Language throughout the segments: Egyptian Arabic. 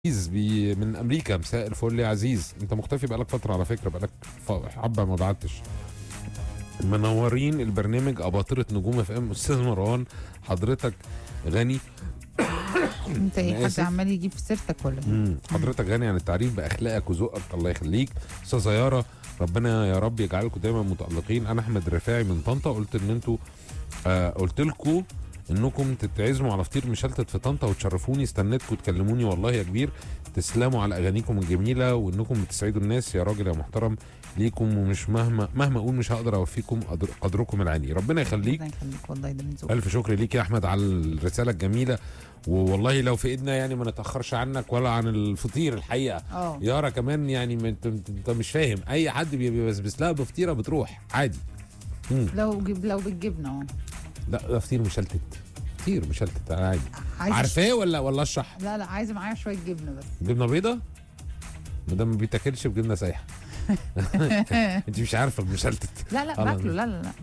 عزيز بي من امريكا مساء الفل يا عزيز انت مختفي بقالك فتره على فكره بقالك ف- حبه ما بعتش منورين البرنامج اباطره نجوم اف ام استاذ مروان حضرتك غني انت أنا ايه حد آسف. عمال يجيب في سيرتك ولا ايه؟ مم. حضرتك غني عن التعريف باخلاقك وذوقك الله يخليك استاذه يارا ربنا يا رب يجعلكم دايما متالقين انا احمد رفاعي من طنطا قلت ان انتوا آه قلت لكم انكم تتعزموا على فطير مشلتت في طنطا وتشرفوني استنيتكم تكلموني والله يا كبير تسلموا على اغانيكم الجميله وانكم بتسعدوا الناس يا راجل يا محترم ليكم ومش مهما مهما اقول مش هقدر اوفيكم قدر قدركم العالي ربنا يخليك ربنا يخليك والله ده من ذوقك الف شكر ليك يا احمد على الرساله الجميله والله لو في ايدنا يعني ما نتاخرش عنك ولا عن الفطير الحقيقه اه يارا كمان يعني ما انت انت- انت مش فاهم اي حد بيبسبس لها بفطيره بتروح عادي مم. لو جب لو بالجبنه اه لا ده فطير مشلتت فطير مشلتت عادي عايز عارفاه ولا ولا اشرح لا لا عايزه معايا شويه جبنه بس جبنه بيضه ما دام ما بيتاكلش بجبنه سايحه انت مش عارفه المشلتت لا لا خلاص. باكله لا لا لا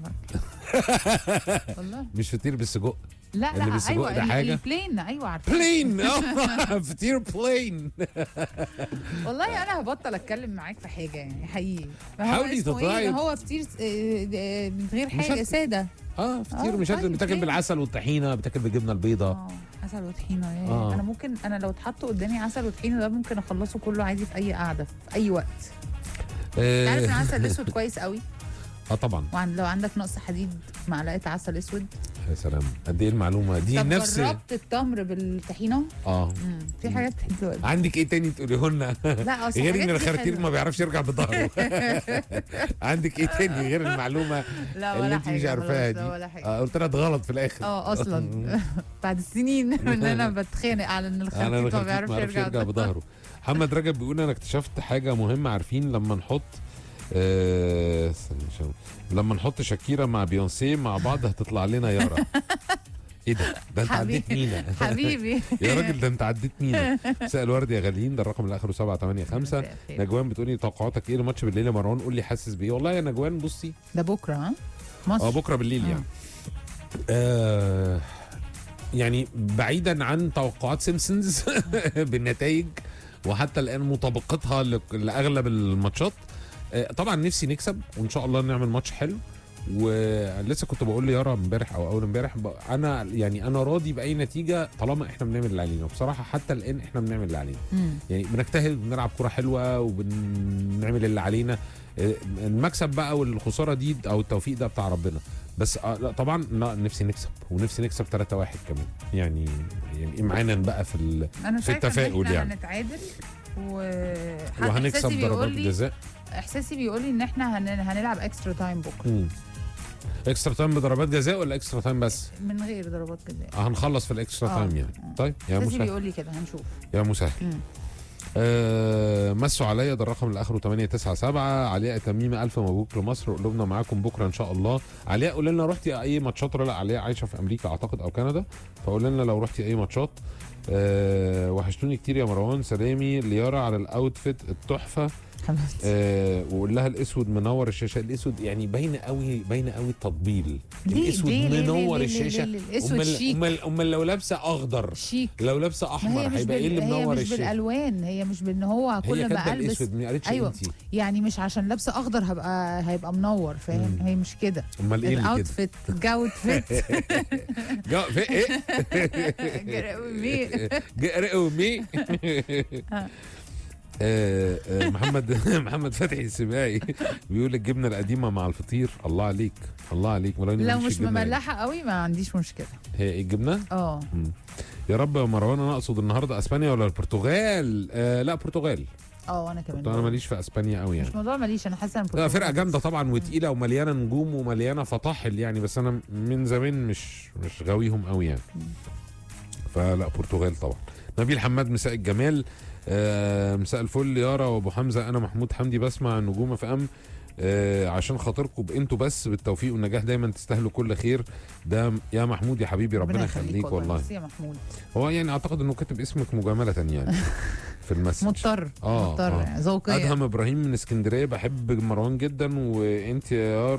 باكله والله مش فطير بالسجق لا اللي لا بالسجق ايوه ده ال- حاجة؟ البلين ايوه عارفه بلين فطير بلين والله انا هبطل اتكلم معاك في حاجه يعني حقيقي ما هو حاولي اسمه تطلعي- ايه هو فطير س- آه، آه، من غير حاجه مشلتت. ساده اه فطير آه، مشلتت طيب، بتاكل ليه؟ بالعسل والطحينه بتاكل بالجبنه البيضاء اه عسل وطحينه ياه. آه. انا ممكن انا لو اتحط قدامي عسل وطحينه ده ممكن اخلصه كله عادي في اي قعده في اي وقت انت عارف ان اه العسل الاسود كويس قوي آه طبعا وعن لو عندك نقص حديد معلقه عسل اسود يا سلام قد ايه المعلومه دي طب نفس جربت التمر بالطحينه اه مم. في حاجات حلوه قوي. عندك ايه تاني تقوليه لنا لا اصل غير ان الحاجات دي الخرتير حلوة. ما بيعرفش يرجع بظهره عندك ايه تاني غير المعلومه لا اللي ولا انت مش حاجة، عارفاها خلاص، دي لا ولا حاجه آه قلت لها غلط في الاخر اه اصلا بعد السنين من ان انا بتخانق على ان انا الخرتيت ما الخرتيت بيعرفش ما يعرفش يرجع يرجع بظهره محمد رجب بيقول انا اكتشفت حاجه مهمه عارفين لما نحط آه استنى عشان- لما نحط شاكيرا مع بيونسي مع بعض هتطلع لنا يارا ايه ده ده انت حبيبي. عديت مينا حبيبي يا راجل ده انت عديت مينا مساء الورد يا غاليين ده الرقم اللي اخره 785 نجوان بتقولي توقعاتك ايه لماتش بالليل يا مروان قول لي حاسس بايه والله يا نجوان بصي ده بكره ها اه مصر بكره بالليل آه. يعني آه يعني بعيدا عن توقعات سيمسونز بالنتائج وحتى الان مطابقتها لك- لاغلب الماتشات آه طبعا نفسي نكسب وان شاء الله نعمل ماتش حلو ولسه كنت بقول ليارا امبارح او اول امبارح ب- انا يعني انا راضي باي نتيجه طالما احنا بنعمل اللي علينا وبصراحه حتى الان احنا بنعمل اللي علينا مم. يعني بنجتهد وبنلعب كرة حلوة وبنعمل اللي علينا آه، المكسب بقى والخسارة دي او التوفيق ده بتاع ربنا بس آه لا طبعا لا نفسي نكسب ونفسي نكسب 3-1 كمان يعني يعني معانا بقى في ال... انا في شايفه التفاؤل ان احنا يعني. هنتعادل و حتى وهنكسب إحساسي بيقول ضربات لي جزاء احساسي بيقول لي ان احنا هن... هنلعب اكسترا تايم بكره مم. اكسترا تايم بضربات جزاء ولا اكسترا تايم بس؟ من غير ضربات جزاء آه هنخلص في الاكسترا آه. تايم يعني آه. طيب يا احساسي مسهل بيقول لي كده هنشوف يا مسهل مم. آه مسوا عليا ده الرقم اللي اخره 897 علياء تميمه الف مبروك لمصر قلوبنا معاكم بكره ان شاء الله علياء قول لنا رحتي اي ماتشات ولا لا علياء عايشه في امريكا اعتقد او كندا فقول لنا لو رحتي اي ماتشات آه وحشتوني كتير يا مروان سلامي ليارا على الاوتفيت التحفه حبيبتي آه وقول لها الاسود منور الشاشه الاسود يعني باينه قوي باينه قوي التطبيل ليه؟ الاسود ليه؟ ليه؟ منور ليه؟ ليه؟ الشاشه ليه؟ ليه؟ الاسود امال شيك. امال امال لو لابسه اخضر شيك لو لابسه ما احمر هي مش هيبقى ايه اللي بال... هي منور مش الشاشه بالالوان هي مش بان هو هي كل ما كاتبه البس الاسود ما قالتش أيوة. انتي يعني مش عشان لابسه اخضر هبقى هيبقى منور فاهم مم. هي مش كده امال ايه اللي كده الاوتفيت جاوت فيت جا في ايه جرق ومي آه، آه، محمد محمد فتحي السباعي بيقول الجبنه القديمه مع الفطير الله عليك الله عليك مروان لو مش مش الجبنة مملحه قوي ما عنديش مشكله هي ايه الجبنه اه يا رب يا مروان انا اقصد النهارده اسبانيا ولا البرتغال آه لا برتغال اه انا كمان انا ماليش في اسبانيا قوي يعني مش موضوع ماليش انا حاسه ان لا البرتغال فرقه جامده طبعا وتقيله ومليانه نجوم ومليانه فطاحل يعني بس انا من زمان مش مش غاويهم قوي يعني فلا برتغال طبعا نبيل حماد مساء الجمال آه مساء الفل يارا وابو حمزه انا محمود حمدي بسمع النجوم في ام آه عشان خاطركم انتوا بس بالتوفيق والنجاح دايما تستاهلوا كل خير ده يا محمود يا حبيبي ربنا يخليك والله ميرسي يا محمود هو يعني اعتقد انه كاتب اسمك مجامله يعني في المسج مضطر آه، مضطر آه. يعني ذوقيا ادهم ابراهيم من اسكندريه بحب مروان جدا وانت يا يارا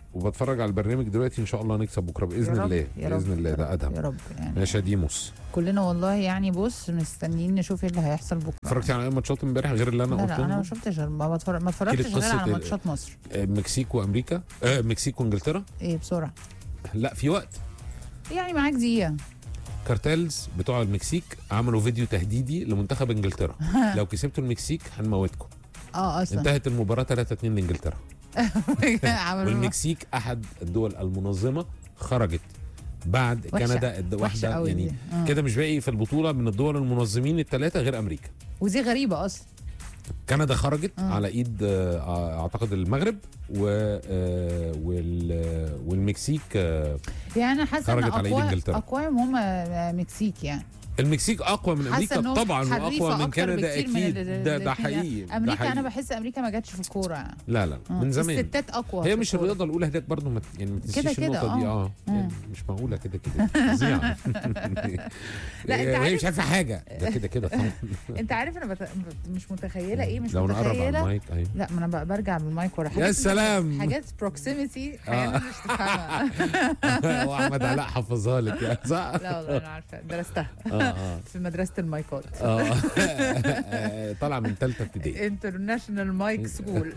وبتفرج على البرنامج دلوقتي ان شاء الله نكسب بكره باذن يا رب، الله يا رب، باذن الله يا ده رب، ادهم يا رب يعني ماشي يا ديموس كلنا والله يعني بص مستنيين نشوف ايه اللي هيحصل بكره اتفرجتي على اي ماتشات امبارح غير اللي انا لا لا انا ما قلته شفتش ما بتفرج ما اتفرجتش غير قصة على ال- ماتشات مصر مكسيك وامريكا آه مكسيك وانجلترا ايه بسرعه لا في وقت يعني معاك دقيقه كارتيلز بتوع المكسيك عملوا فيديو تهديدي لمنتخب انجلترا لو كسبتوا المكسيك هنموتكم اه اصلا انتهت المباراه 3 2 لانجلترا عملوا والمكسيك احد الدول المنظمه خرجت بعد وحشة. كندا الد- وحشة واحده قوي يعني دي. آه. كده مش باقي في البطوله من الدول المنظمين الثلاثه غير امريكا ودي غريبه اصلا كندا خرجت آه. على ايد آه، اعتقد المغرب و آه، وال والمكسيك آه، يعني انا حاسه ان خرجت على إيد أقوى إنجلترا. اقواهم هم مكسيك يعني المكسيك اقوى من حاسه امريكا انهم طبعا حريفة واقوى من أكتر كندا بكتير من اكيد ال- ده ده الاتنين. حقيقي ده امريكا حقيقي. انا بحس امريكا ما جاتش في الكوره يعني لا لا آه. من زمان الستات اقوى هي في مش الكورة. الرياضه الاولى هناك برضه ما يعني ما كده تنسيش كده، النقطه دي آه. اه مم. يعني مش معقوله كده كده فظيعه لا، أنت هي عارف- مش عارفه حاجه ده كده كده طبعا انت عارف انا بت... مش متخيله ايه مش لو نقرب على متخيله المايك ايوه لا ما انا بقى برجع بالمايك ورا حاجات سلام. حاجات بروكسيميتي احيانا مش تفهمها واحمد علاء حفظها لك يا صح لا والله انا عارفه درستها اه اه في مدرسه المايكات اه طالعه من ثالثه ابتدائي انترناشونال مايك سكول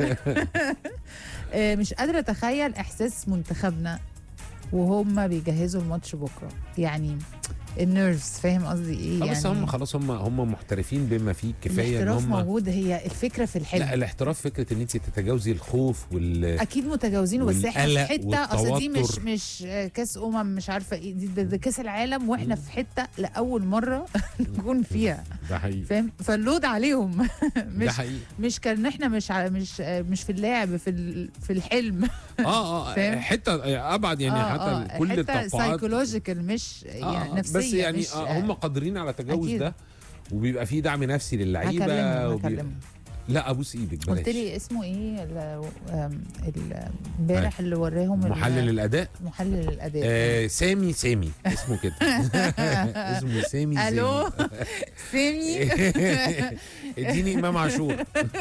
مش قادره اتخيل احساس منتخبنا وهم بيجهزوا الماتش بكره يعني النيرفز فاهم قصدي ايه آه، يعني بس هم خلاص هم هم محترفين بما فيه كفايه ان الاحتراف هم موجود هي الفكره في الحلم لا الاحتراف فكره ان انت تتجاوزي الخوف وال اكيد متجاوزينه بس احنا في والقلق حته اصل دي مش والتوتر. مش آه، كاس امم مش عارفه ايه دي ده, ده كاس العالم واحنا في حته لاول مره نكون فيها ده حقيقي فاهم فاللود عليهم ده مش حقيقي مش كان احنا مش ع- مش آه، مش في اللعب في ال- في الحلم اه اه فاهم؟ حته ابعد يعني آه، حتى آه، كل حته التوقعات سايكولوجيكال مش آه، يعني آه، نفسيه بس يعني مش آه هم قادرين على تجاوز أكيد. ده وبيبقى فيه دعم نفسي للعيبه هكلمهم وبي... هكلمهم لا ابوس ايدك بلاش قلت لي اسمه ايه ال- آم، ال- امبارح اللي وراهم ال- محلل الاداء محلل الاداء آه سامي سامي اسمه كده اسمه سامي الو سامي سامي. اديني امام عاشور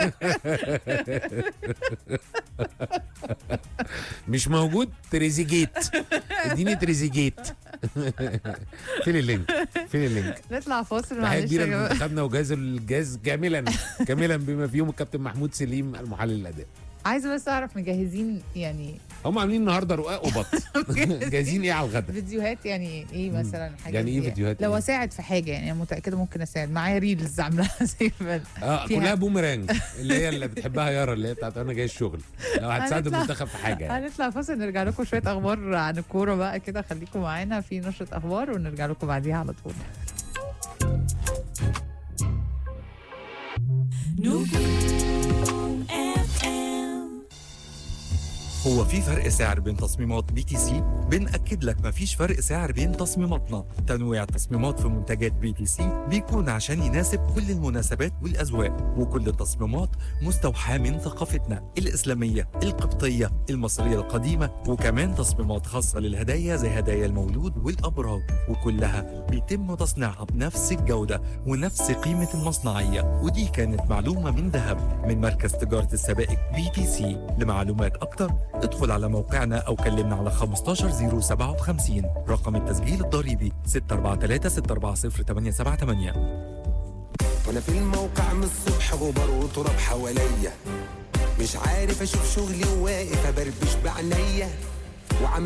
مش موجود تريزيجيت اديني تريزيجيت فين اللينك فين اللينك نطلع فاصل تحيه معلش كبيره يا جماعه لمنتخبنا وجهاز الجهاز كاملا كاملا بما فيهم الكابتن محمود سليم المحلل الاداء عايزه بس اعرف مجهزين يعني هم عاملين النهارده رقاق وبط جاهزين ايه على الغدا فيديوهات يعني ايه مثلا حاجات يعني إيه دي؟ فيديوهات لو إيه؟ اساعد في حاجه يعني انا متاكده ممكن اساعد معايا ريلز عاملاها زي ما اه فيها- كلها بومرانج اللي هي اللي بتحبها يارا اللي هي بتاعت انا جاي الشغل لو هتساعد هنطلع- المنتخب في حاجه يعني. هنطلع فاصل نرجع لكم شويه اخبار عن الكوره بقى كده خليكم معانا في نشره اخبار ونرجع لكم بعديها على طول هو في فرق سعر بين تصميمات بي تي سي؟ بنأكد لك مفيش فرق سعر بين تصميماتنا، تنويع التصميمات في منتجات بي تي سي بيكون عشان يناسب كل المناسبات والأذواق، وكل التصميمات مستوحاة من ثقافتنا الإسلامية، القبطية، المصرية القديمة، وكمان تصميمات خاصة للهدايا زي هدايا المولود والأبراج، وكلها بيتم تصنيعها بنفس الجودة ونفس قيمة المصنعية، ودي كانت معلومة من ذهب من مركز تجارة السبائك بي تي سي، لمعلومات أكتر ادخل على موقعنا او كلمنا على 15057 رقم التسجيل الضريبي 643 640 878 وانا في الموقع من الصبح غبار وتراب حواليا مش عارف اشوف شغلي وواقف ابربش بعينيا وعم